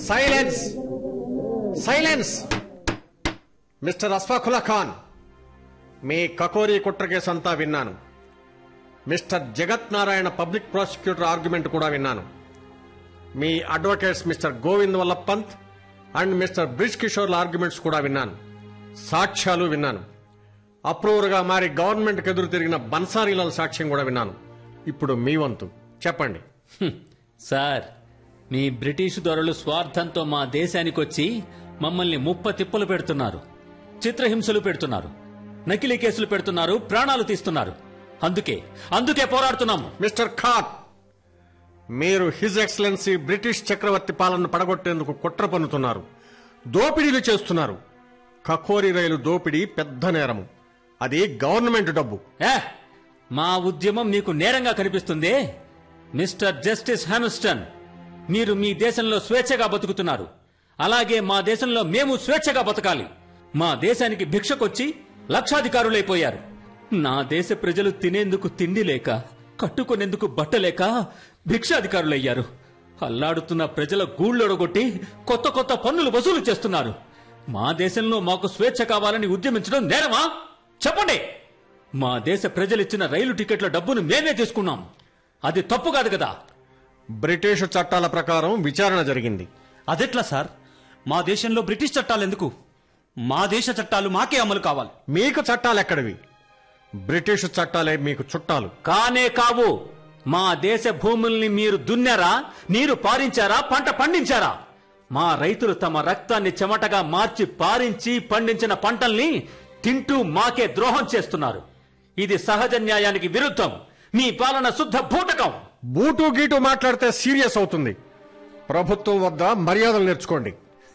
Silence silence mister Ashfaqulla Khan మీ కకోరీ కుట్ర case అంతా విన్నాను మిస్టర్ జగత్ నారాయణ పబ్లిక్ ప్రాసిక్యూటర్ ఆర్గ్యుమెంట్ కూడా విన్నాను మీ advocates mister Govind Vallabh Pant and mister Brij కిషోర్ల ఆర్గ్యుమెంట్స్ కూడా విన్నాను సాక్ష్యాలు విన్నాను అప్రూవర్గా మారి గవర్నమెంట్కి ఎదురు తిరిగిన బన్సారీలాల్ సాక్ష్యం కూడా విన్నాను ఇప్పుడు మీ వంతు చెప్పండి హ్మ్. సార్ మీ బ్రిటిష్ దొరలు స్వార్థంతో మా దేశానికి వచ్చి మమ్మల్ని ముప్ప తిప్పలు పెడుతున్నారు చిత్రహింసలు పెడుతున్నారు నకిలీ కేసులు పెడుతున్నారు ప్రాణాలు తీస్తున్నారు అందుకే అందుకే పోరాడుతున్నాము మిస్టర్ ఖాన్ మీరు హిజ్ ఎక్సలెన్సీ బ్రిటిష్ చక్రవర్తి పాలన పడగొట్టేందుకు కుట్ర పన్నుతున్నారు దోపిడీలు చేస్తున్నారు కకోరి రైలు దోపిడీ పెద్ద నేరము అది గవర్నమెంట్ డబ్బు ఏ మా ఉద్యమం మీకు నేరంగా కనిపిస్తుందే మిస్టర్ జస్టిస్ హామిస్టన్ మీరు మీ దేశంలో స్వేచ్ఛగా బతుకుతున్నారు అలాగే మా దేశంలో మేము స్వేచ్ఛగా బతకాలి మా దేశానికి భిక్షకొచ్చి లక్షాధికారులైపోయారు నా దేశ ప్రజలు తినేందుకు తిండి లేక కట్టుకునేందుకు బట్టలేక భిక్షాధికారులయ్యారు అల్లాడుతున్న ప్రజల గూళ్ళొడగొట్టి కొత్త కొత్త పన్నులు వసూలు చేస్తున్నారు మా దేశంలో మాకు స్వేచ్ఛ కావాలని ఉద్యమించడం నేరమా చెప్పండి మా దేశ ప్రజలిచ్చిన రైలు టికెట్ల డబ్బును మేమే తీసుకున్నాం అది తప్పు కాదు కదా బ్రిటిష్ చట్టాల ప్రకారం విచారణ జరిగింది అదెట్లా సార్ మా దేశంలో బ్రిటిష్ చట్టాలు ఎందుకు మా దేశ చట్టాలు మాకే అమలు కావాలి మీకు చట్టాలు ఎక్కడివి బ్రిటిష్ చట్టాలే మీకు చుట్టాలు కానే కావు మా దేశ భూముల్ని మీరు దున్నారా నీరు పారించారా పంట పండించారా మా రైతులు తమ రక్తాన్ని చెమటగా మార్చి పారించి పండించిన పంటల్ని తింటూ మాకే ద్రోహం చేస్తున్నారు ఇది సహజ న్యాయానికి విరుద్ధం మీ పాలన శుద్ధ భూటకం బూటు గీటు మాట్లాడితే సీరియస్ అవుతుంది ప్రభుత్వం వద్ద మర్యాదలు నేర్చుకోండి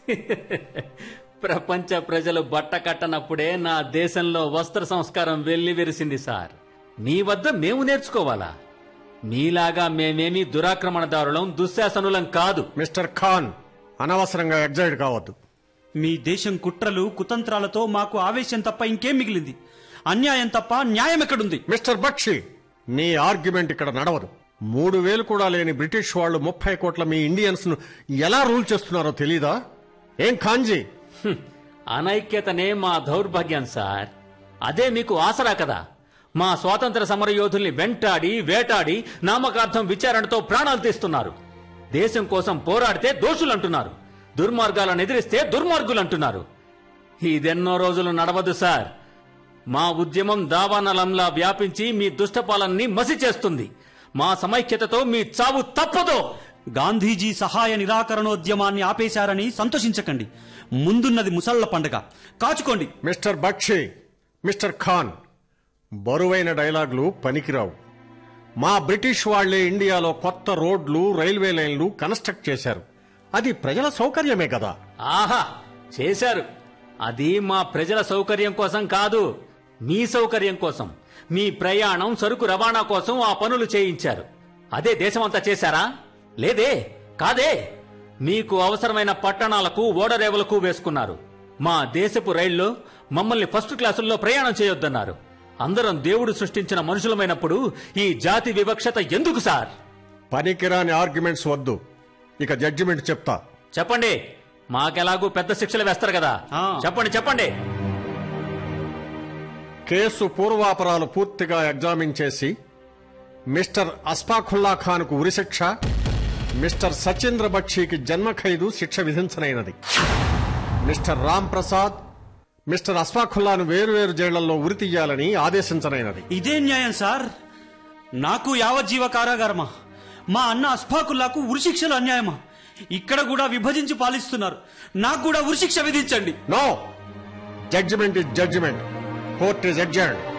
ప్రపంచ ప్రజలు బట్ట కట్టనప్పుడే నా దేశంలో వస్త్ర సంస్కారం వెళ్లి విరిసింది సార్ మీ వద్ద మేము నేర్చుకోవాలా మీలాగా మేమేమీ దురాక్రమణదారులం దుశ్శాసనులం కాదు మిస్టర్ ఖాన్ అనవసరంగా ఎగ్జైట్ కావద్దు మీ దేశం కుట్రలు కుతంత్రాలతో మాకు ఆవేశం తప్ప ఇంకేం మిగిలింది అన్యాయం తప్ప న్యాయం ఎక్కడుంది మిస్టర్ బక్షి నీ ఆర్గ్యుమెంట్ ఇక్కడ నడవదు మూడు వేలు కూడా లేని బ్రిటిష్ వాళ్ళు ముప్పై కోట్ల మీ ఇండియన్స్ ను ఎలా రూల్ చేస్తున్నారో తెలీదా ఏం ఖాన్జీ హ్మ్. అనైక్యతనే మా దౌర్భాగ్యం సార్ అదే మీకు ఆసరా కదా మా స్వాతంత్ర సమర యోధుల్ని వెంటాడి వేటాడి నామకార్థం విచారణతో ప్రాణాలు తీస్తున్నారు దేశం కోసం పోరాడితే దోషులంటున్నారు దుర్మార్గాలను ఎదిరిస్తే దుర్మార్గులంటున్నారు ఇదెన్నో రోజులు నడవదు సార్ మా ఉద్యమం దావానలంలా వ్యాపించి మీ దుష్టపాలనని మసి చేస్తుంది మా సమైక్యతతో మీ చావు తప్పదు గాంధీజీ సహాయ నిరాకరణోద్యమాన్ని ఆపేశారని సంతోషించకండి ముందున్నది ముసళ్ల పండగ కాచుకోండి మిస్టర్ బక్షి మిస్టర్ ఖాన్ బరువైన డైలాగులు పనికిరావు మా బ్రిటిష్ వాళ్లే ఇండియాలో కొత్త రోడ్లు రైల్వే లైన్లు కన్స్ట్రక్ట్ చేశారు అది ప్రజల సౌకర్యమే కదా ఆహా చేశారు అది మా ప్రజల సౌకర్యం కోసం కాదు మీ సౌకర్యం కోసం మీ ప్రయాణం సరుకు రవాణా కోసం ఆ పనులు చేయించారు అదే దేశమంతా చేశారా లేదే కాదే మీకు అవసరమైన పట్టణాలకు ఓడరేవులకు వేసుకున్నారు మా దేశపు రైల్లో మమ్మల్ని ఫస్ట్ క్లాసుల్లో ప్రయాణం చేయొద్దన్నారు అందరం దేవుడు సృష్టించిన మనుషులమైనప్పుడు ఈ జాతి వివక్షత ఎందుకు సార్ పనికిరాని ఆర్గ్యుమెంట్స్ వద్దు ఇక జడ్జిమెంట్ చెప్తా చెప్పండి మాకెలాగూ పెద్ద శిక్షలు వేస్తారు కదా ఆ. చెప్పండి చెప్పండి కేసు పూర్వాపరాలు పూర్తిగా ఎగ్జామిన్ చేసి మిస్టర్ అస్ఫాఖుల్లా ఖాన్కు ఉరిశిక్ష మిస్టర్ సచీంద్ర బక్షికి జన్మ ఖైదు శిక్ష విధించనైనది మిస్టర్ రామ్ ప్రసాద్ మిస్టర్ అస్ఫాఖుల్లాను వేరువేరు జైళ్లలో ఉరి తీయాలని ఆదేశించనైనది ఇదే న్యాయం సార్ నాకు యావజ్జీవ కారాగారమా మా అన్న అస్ఫాకుల్లాకు ఉరిశిక్షలు అన్యాయమా ఇక్కడ కూడా విభజించి పాలిస్తున్నారు నాకు కూడా ఉరిశిక్ష విధించండి no judgement is judgement court is ఎడ్జర్డ్